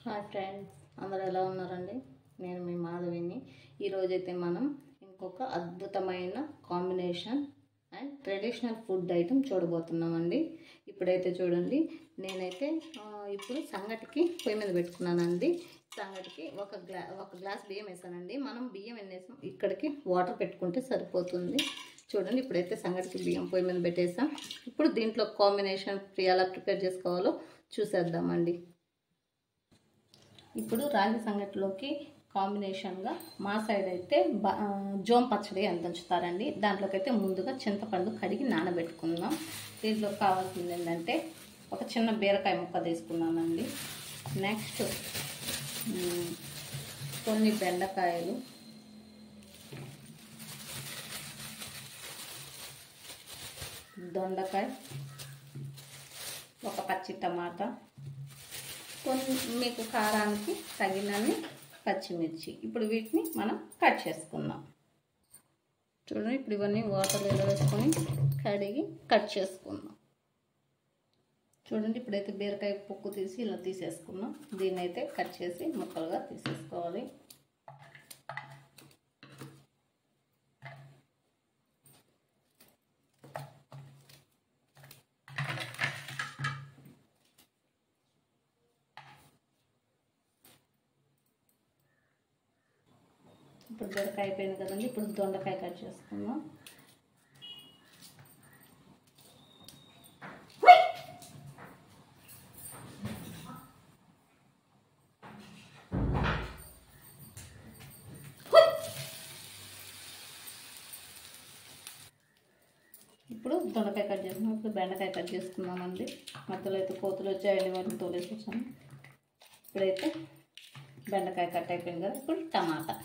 hi friends అందరూ ఎలా ఉన్నారండి నేను మీ మాధవిని ఈరోజైతే మనం ఇంకొక అద్భుతమైన combination and traditional food item చూడబోతున్నామండి ఇప్పుడైతే చూడండి నేనైతే ఆ, ఇప్పుడు సంగటికి పొయ్యి మీద పెట్టుకున్నానండి సంగటికి ఒక గ్లా ఒక గ్లాస్ బియ్యం వేసానండి మనం బియ్యం ఎన్ని వేసాం ఇక్కడికి వాటర్ పెట్టుకుంటే సరిపోతుంది చూడండి ఇప్పుడైతే సంగటికి బియ్యం పొయ్యి మీద పెట్టేసాం ఇప్పుడు దీంట్లో కాంబినేషన్ ఎలా ప్రిపేర్ చేసుకోవాలో చూసేద్దామండి ఇప్పుడు రాగి సంగటిలోకి కాంబినేషన్గా మా సైడ్ అయితే బ- ఆ, జోం పచ్చడి అని దంచుతారండి దాంట్లోకి అయితే ముందుగా చింతపండు కడిగి నానబెట్టుకుందాం దీంట్లో కావాల్సింది ఏంటంటే ఒక చిన్న బీరకాయ ముక్క తీసుకున్నానండి నెక్స్ట్ మ్, కొన్ని బెండకాయలు దొండకాయ ఒక పచ్చి టమాటా కొన్ని మీకు కారానికి తగినన్ని పచ్చిమిర్చి ఇప్పుడు వీటిని మనం కట్ చేసుకుందాం చూడండి ఇప్పుడు ఇవన్నీ వాటర్లో వేసుకొని కడిగి కట్ చేసుకుందాం చూడండి ఇప్పుడైతే బీరకాయ పొక్కు తీసి ఇలా తీసేసుకున్నాం దీన్ని అయితే కట్ చేసి ముక్కలుగా తీసేసుకోవాలి ఇప్పుడు బీరకాయ అయిపోయింది కదండి ఇప్పుడు దొండకాయ కట్ చేసుకుందాం ఇప్పుడు దొండకాయ కట్ చేసుకున్నాం ఇప్పుడు బెండకాయ కట్ చేసుకున్నామండి మధ్యలో అయితే కోతులు వచ్చాయండి వాటిని తోలేసి వచ్చాను ఇప్పుడైతే బెండకాయ కట్ అయిపోయింది కదా ఇప్పుడు టమాటా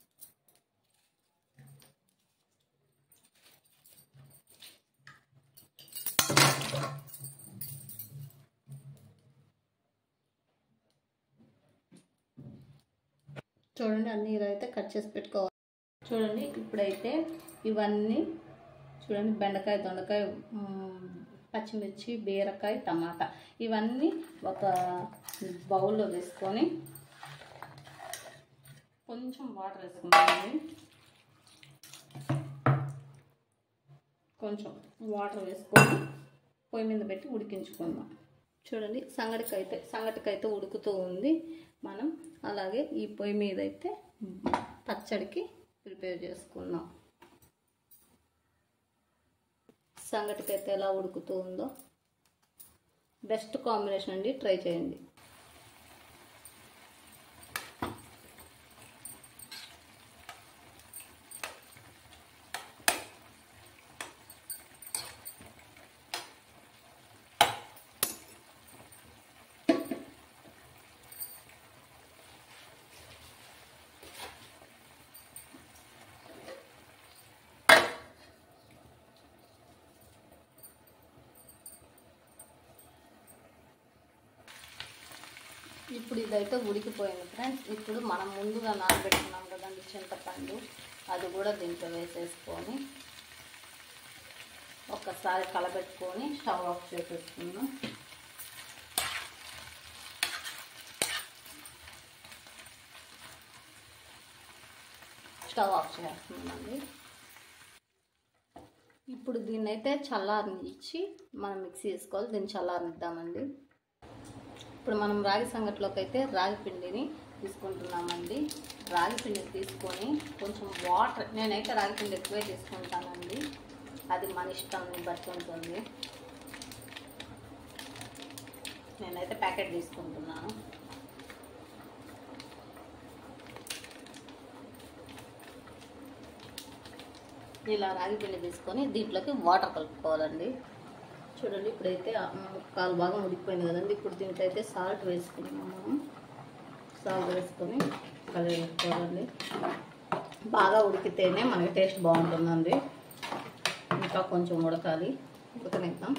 చూడండి అన్నీ ఇలా అయితే కట్ చేసి పెట్టుకోవాలి చూడండి ఇప్పుడైతే ఇవన్నీ చూడండి బెండకాయ దొండకాయ మ్, పచ్చిమిర్చి బీరకాయ టమాటా ఇవన్నీ ఒక బౌల్లో వేసుకొని కొంచెం వాటర్ వేసుకుంటామండి కొంచెం వాటర్ వేసుకొని పొయ్యి మీద పెట్టి ఉడికించుకుందాం చూడండి సంగటికి అయితే సంగటికి అయితే ఉడుకుతూ ఉంది మనం అలాగే ఈ పొయ్యి మీద అయితే పచ్చడికి ప్రిపేర్ చేసుకుందాం సంగటికి అయితే ఎలా ఉడుకుతూ ఉందో బెస్ట్ కాంబినేషన్ అండి ట్రై చేయండి ఇప్పుడు ఇదైతే ఉడికిపోయింది ఫ్రెండ్స్ ఇప్పుడు మనం ముందుగా నానబెట్టుకున్నాం కదండి చింతపండు అది కూడా దీంట్లో వేసేసుకొని ఒక్కసారి కలబెట్టుకొని స్టవ్ ఆఫ్ చేసేసుకుందాం స్టవ్ ఆఫ్ చేస్తున్నామండి ఇప్పుడు దీన్ని అయితే చల్లారనిచ్చి మనం మిక్సీ వేసుకోవాలి దీన్ని చల్లారనిద్దామండి ఇప్పుడు మనం రాగి సంగటిలోకి అయితే రాగి పిండిని తీసుకుంటున్నామండి రాగి పిండి తీసుకొని కొంచెం వాటర్ నేనైతే రాగి పిండి ఎక్కువే తీసుకుంటానండి అది మన ఇష్టంని బట్టి ఉంటుంది నేనైతే ప్యాకెట్ తీసుకుంటున్నాను ఇలా రాగి పిండి తీసుకొని దీంట్లోకి వాటర్ కలుపుకోవాలండి చూడండి ఇప్పుడైతే ఆ కాలు భాగం ఉడికిపోయింది కదండి ఇప్పుడు దీంట్లో అయితే సాల్ట్ వేసుకున్నాము మనం సాల్ట్ వేసుకొని కలిపేసుకోవాలండి బాగా ఉడికితేనే మనకి టేస్ట్ బాగుంటుందండి ఇంకా కొంచెం ఉడకాలి ఉడకనిద్దాం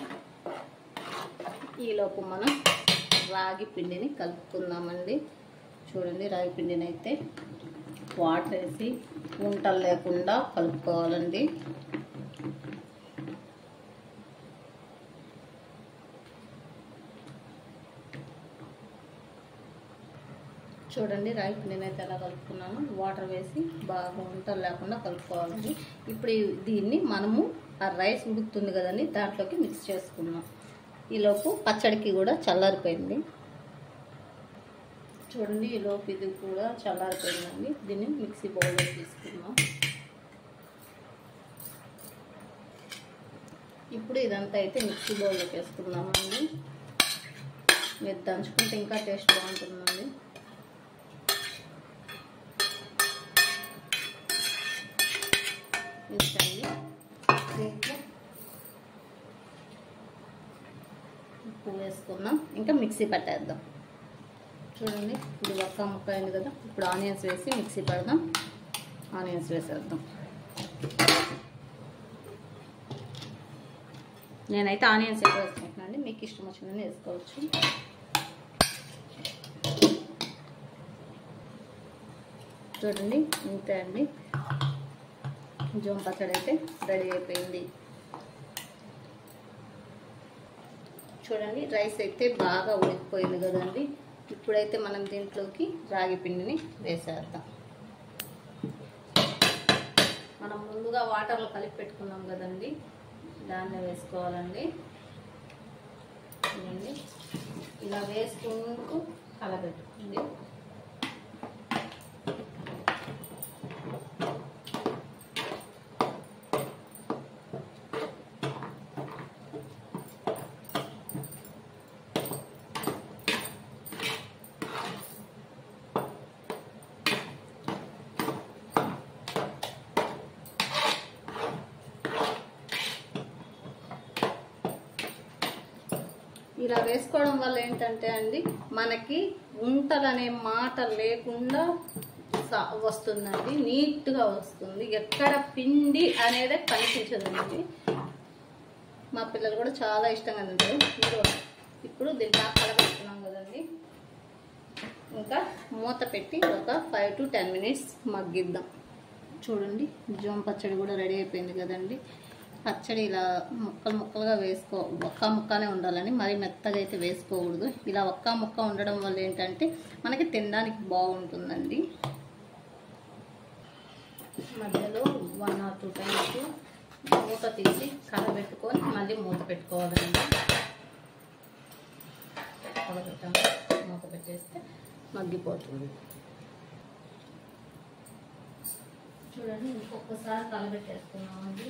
ఈలోపు మనం రాగి పిండిని కలుపుకుందామండి చూడండి రాగి పిండిని అయితే వాటర్ వేసి ఉంటలు లేకుండా కలుపుకోవాలండి చూడండి రైస్ నేనైతే ఎలా కలుపుకున్నాను వాటర్ వేసి బాగా వంటలు లేకుండా కలుపుకోవాలండి ఇప్పుడు ఈ- దీన్ని మనము ఆ రైస్ ఉడుకుతుంది కదండి దాంట్లోకి మిక్స్ చేసుకున్నాం ఈలోపు పచ్చడికి కూడా చల్లారిపోయింది చూడండి ఈలోపు ఇది కూడా చల్లారిపోయిందండి దీన్ని మిక్సీ బౌల్లో తీసుకున్నాం ఇప్పుడు ఇదంతా అయితే మిక్సీ బౌల్లోకి వేసుకుందామండి మీరు దంచుకుంటే ఇంకా టేస్ట్ బాగుంటుందండి మిక్సండి దీంట్లో ఉప్పు వేసుకుందాం ఇంకా మిక్సీ పట్టేద్దాం చూడండి ఇది ఒక్క ముక్క అయింది కదా ఇప్పుడు ఆనియన్స్ వేసి మిక్సీ పడదాం ఆనియన్స్ వేసేద్దాం నేనైతే ఆనియన్స్ ఎక్కువ వేసుకుంటున్నాను అండి మీకు ఇష్టం వచ్చిందని వేసుకోవచ్చు చూడండి ఇంతే అండి జోం పచ్చడి అయితే రెడీ అయిపోయింది చూడండి రైస్ అయితే బాగా ఉడికిపోయింది కదండి ఇప్పుడైతే మనం దీంట్లోకి రాగి పిండిని వేసేద్దాం మనం ముందుగా వాటర్లో కలిపి పెట్టుకున్నాం కదండి దాన్ని వేసుకోవాలండి చూడండి ఇలా వేసుకుంటూ కలబెట్టుకోండి ఇలా వేసుకోవడం వల్ల ఏంటంటే అండి మనకి ఉంటలు అనే మాట లేకుండా స- వస్తుందండి నీట్గా వస్తుంది ఎక్కడ పిండి అనేది కనిపించదండి మా పిల్లలు కూడా చాలా ఇష్టంగా తింటారు మీరు ఇప్పుడు దీంట్లో కలగట్టుకున్నాం కదండి ఇంకా మూత పెట్టి ఒక ఫైవ్ టు టెన్ మినిట్స్ మగ్గిద్దాం చూడండి జోం పచ్చడి కూడా రెడీ అయిపోయింది కదండి పచ్చడి ఇలా ముక్కలు ముక్కలుగా వేసుకో ఒక్క ముక్కనే ఉండాలని మరి మెత్తగా అయితే వేసుకోకూడదు ఇలా ఒక్క ముక్క ఉండడం వల్ల ఏంటంటే మనకి తినడానికి బాగుంటుందండి మధ్యలో వన్ ఆర్ టూ టైమ్స్ మూత తీసి కలబెట్టుకొని మళ్ళీ మూత పెట్టుకోవాలండి కలబెట్టాము మూత పెట్టేస్తే మగ్గిపోతుంది చూడండి ఇంకొకసారి కలబెట్టేస్తున్నామండి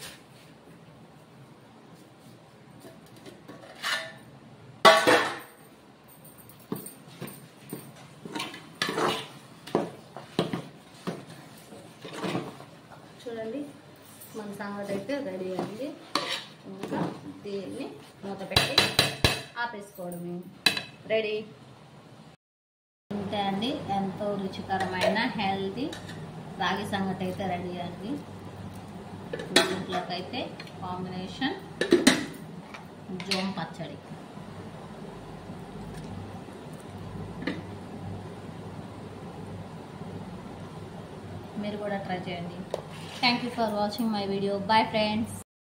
చూడండి మన సంగతి అయితే రెడీ అయింది ఇంకా దీన్ని మూత పెట్టి ఆపేసుకోవడమే రెడీ అంతే అండి ఎంతో రుచికరమైన హెల్తీ రాగి సంగటి అయితే రెడీ అండి దీంట్లోకి అయితే కాంబినేషన్ జోమ్ పచ్చడి మీరు కూడా ట్రై చేయండి thank you for watching my video bye friends